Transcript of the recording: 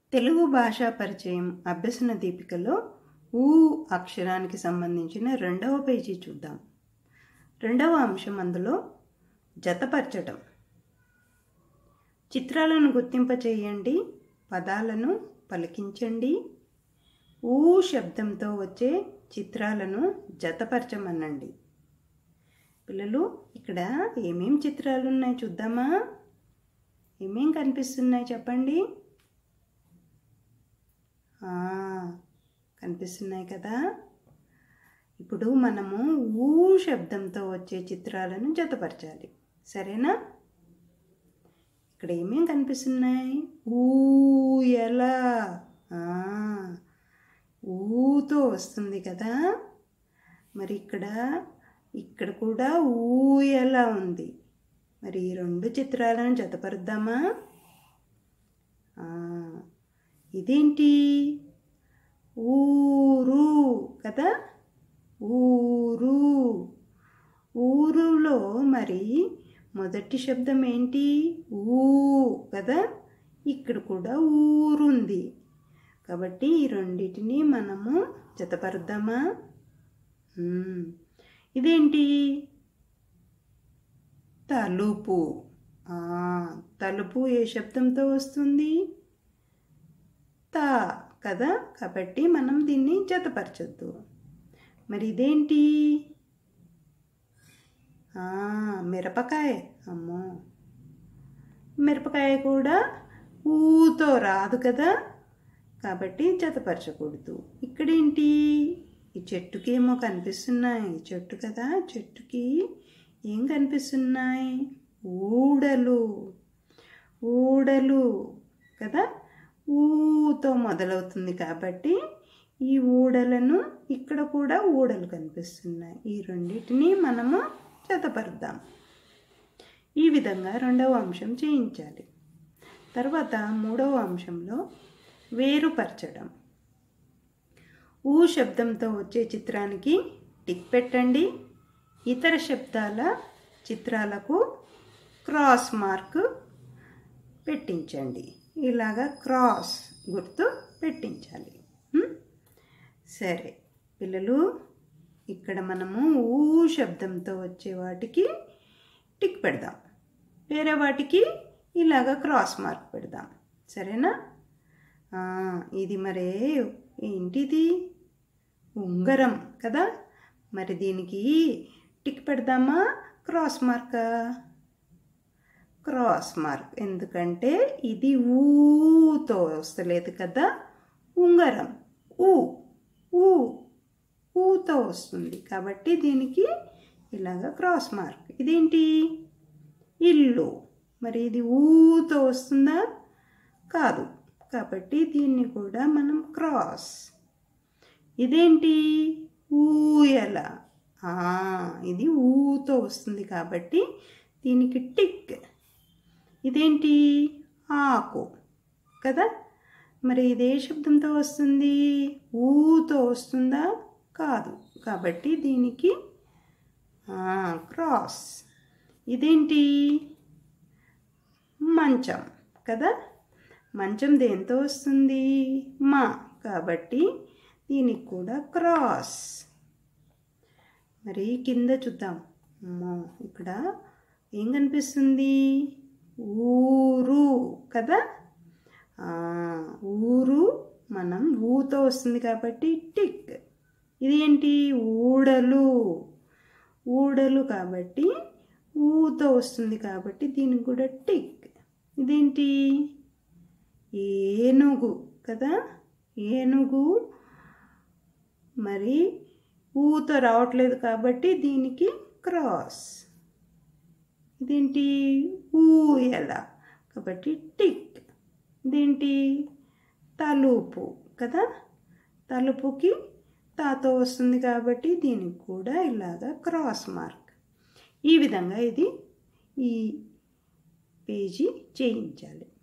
తెలుగు భాషా పరిచయం అభ్యసన దీపికలో ఊ అక్షరానికి సంబంధించిన రెండవ పేజీ చూద్దాం రెండవ అంశం అందులో జతపరచటం చిత్రాలను గుర్తింప చేయండి పదాలను పలికించండి ఊ శబ్దంతో వచ్చే చిత్రాలను జతపరచమనండి పిల్లలు ఇక్కడ ఏమేం చిత్రాలు ఉన్నాయి చూద్దామా ఏమేం కనిపిస్తున్నాయి చెప్పండి ఆ, కనిపిస్తున్నాయి కదా ఇప్పుడు మనము ఊ శబ్దంతో వచ్చే చిత్రాలను జతపరచాలి సరేనా ఇక్కడ ఏమేం కనిపిస్తున్నాయి ఊయల ఆ, ఊతో వస్తుంది కదా మరి ఇక్కడ ఇక్కడ కూడా ఊయల ఉంది మరి ఈ రెండు చిత్రాలను జతపరుద్దామా ఆ, ఇదేంటి ఊరు కదా ఊరు ఊరులో మరి మొదటి శబ్దం ఏంటి ఊ కదా ఇక్కడ కూడా ఊరుంది కాబట్టి ఈ రెండింటిని మనము జతపరుద్దామా మ్మ్. ఇదేంటి తలుపు ఆ, తలుపు ఏ శబ్దంతో వస్తుంది తా కదా కాబట్టి మనం దీన్ని జతపరచొద్దు మరి ఇదేంటి ఆ, మిరపకాయ అమ్మో మిరపకాయ కూడా ఊతో రాదు కదా కాబట్టి జతపరచకూడదు ఇక్కడేంటి ఈ చెట్టుకి ఏమో కనిపిస్తున్నాయి చెట్టు కదా చెట్టుకి ఏం కనిపిస్తున్నాయి ఊడలు ఊడలు కదా ఊతో మొదలవుతుంది కాబట్టి ఈ ఊడలను ఇక్కడ కూడా ఊడలు కనిపిస్తున్నాయి ఈ రెండింటిని మనము జతపరుద్దాం ఈ విధంగా రెండవ అంశం చేయించాలి తర్వాత మూడవ అంశంలో వేరుపరచడం ఊ శబ్దంతో వచ్చే చిత్రానికి టిక్ పెట్టండి ఇతర శబ్దాల చిత్రాలకు క్రాస్ మార్క్ పెట్టించండి ఇలాగా క్రాస్ గుర్తు పెట్టించాలి ఉం? సరే పిల్లలు ఇక్కడ మనము ఊ శబ్దంతో వచ్చే వాటికి టిక్ పెడదాం వేరే వాటికి ఇలాగ క్రాస్ మార్క్ పెడదాం సరేనా ఆ, ఇది మరే ఏంటిది ఉంగరం కదా మరి దీనికి టిక్ పెడదామా క్రాస్ మార్కా క్రాస్ మార్క్ ఎందుకంటే ఇది ఊతో వస్తలేదు కదా ఉంగరం ఊ ఊ ఊతో వస్తుంది కాబట్టి దీనికి ఇలాగ క్రాస్ మార్క్ ఇదేంటి ఇల్లు మరి ఇది ఊతో వస్తుందా కాదు కాబట్టి దీన్ని కూడా మనం క్రాస్ ఇదేంటి ఊయల ఆ, ఇది ఊతో వస్తుంది కాబట్టి దీనికి టిక్ ఇదేంటి ఆకు కదా మరి ఇదే శబ్దంతో వస్తుంది ఊతో వస్తుందా కాదు కాబట్టి దీనికి ఆ, క్రాస్ ఇదేంటి మంచం కదా మంచం దేంతో వస్తుంది మా కాబట్టి దీనికి కూడా క్రాస్ మరి కింద చూద్దాం అమ్మో ఇక్కడ ఏం కనిపిస్తుంది ఊరు కదా ఆ, ఊరు మనం ఊతో వస్తుంది కాబట్టి టిక్ ఇది ఏంటి ఊడలు ఊడలు కాబట్టి ఊతో వస్తుంది కాబట్టి దీనికి కూడా టిక్ ఇదేంటి ఏనుగు కదా ఏనుగు మరి ఊతో రావట్లేదు కాబట్టి దీనికి క్రాస్ ఇదేంటి ఊయల కాబట్టి టిక్ ఇదేంటి తలుపు కదా తలుపుకి తాతో వస్తుంది కాబట్టి దీనికి కూడా ఇలాగా క్రాస్ మార్క్ ఈ విధంగా ఇది ఈ పేజీ చేయించాలి